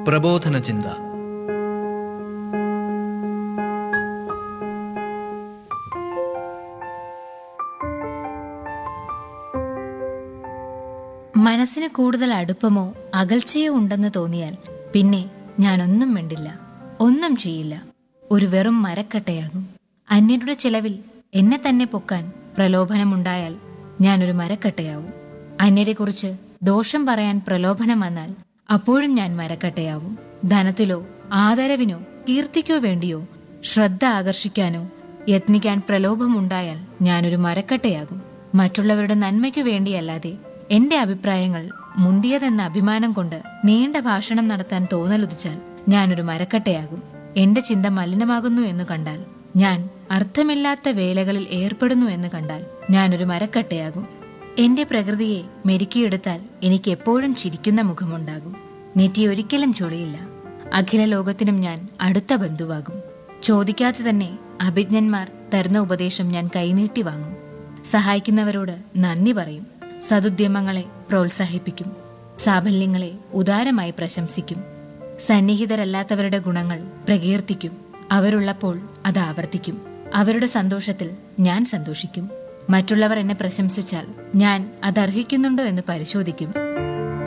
പ്രബോധന ചിന്ത മനസ്സിന് കൂടുതൽ അടുപ്പമോ അകൽച്ചയോ ഉണ്ടെന്ന് തോന്നിയാൽ പിന്നെ ഞാനൊന്നും മിണ്ടില്ല ഒന്നും ചെയ്യില്ല ഒരു വെറും മരക്കട്ടയാകും അന്യരുടെ ചിലവിൽ എന്നെ തന്നെ പൊക്കാൻ പ്രലോഭനമുണ്ടായാൽ ഞാനൊരു മരക്കട്ടയാവും അന്യരെക്കുറിച്ച് ദോഷം പറയാൻ പ്രലോഭനം വന്നാൽ അപ്പോഴും ഞാൻ മരക്കട്ടയാവും ധനത്തിലോ ആദരവിനോ കീർത്തിക്കോ വേണ്ടിയോ ശ്രദ്ധ ആകർഷിക്കാനോ യത്നിക്കാൻ പ്രലോഭമുണ്ടായാൽ ഞാനൊരു മരക്കട്ടയാകും മറ്റുള്ളവരുടെ നന്മയ്ക്കു വേണ്ടിയല്ലാതെ എന്റെ അഭിപ്രായങ്ങൾ മുന്തിയതെന്ന അഭിമാനം കൊണ്ട് നീണ്ട ഭാഷണം നടത്താൻ തോന്നലുദിച്ചാൽ ഞാനൊരു മരക്കട്ടയാകും എന്റെ ചിന്ത മലിനമാകുന്നു എന്ന് കണ്ടാൽ ഞാൻ അർത്ഥമില്ലാത്ത വേലകളിൽ ഏർപ്പെടുന്നു എന്ന് കണ്ടാൽ ഞാനൊരു മരക്കട്ടയാകും എന്റെ പ്രകൃതിയെ മെരുക്കിയെടുത്താൽ എനിക്ക് എപ്പോഴും ചിരിക്കുന്ന മുഖമുണ്ടാകും നെറ്റി ഒരിക്കലും ചൊളിയില്ല അഖില ലോകത്തിനും ഞാൻ അടുത്ത ബന്ധുവാകും ചോദിക്കാതെ തന്നെ അഭിജ്ഞന്മാർ തരുന്ന ഉപദേശം ഞാൻ കൈനീട്ടി വാങ്ങും സഹായിക്കുന്നവരോട് നന്ദി പറയും സതുദ്യമങ്ങളെ പ്രോത്സാഹിപ്പിക്കും സാഫല്യങ്ങളെ ഉദാരമായി പ്രശംസിക്കും സന്നിഹിതരല്ലാത്തവരുടെ ഗുണങ്ങൾ പ്രകീർത്തിക്കും അവരുള്ളപ്പോൾ അത് ആവർത്തിക്കും അവരുടെ സന്തോഷത്തിൽ ഞാൻ സന്തോഷിക്കും മറ്റുള്ളവർ എന്നെ പ്രശംസിച്ചാൽ ഞാൻ അതർഹിക്കുന്നുണ്ടോ എന്ന് പരിശോധിക്കും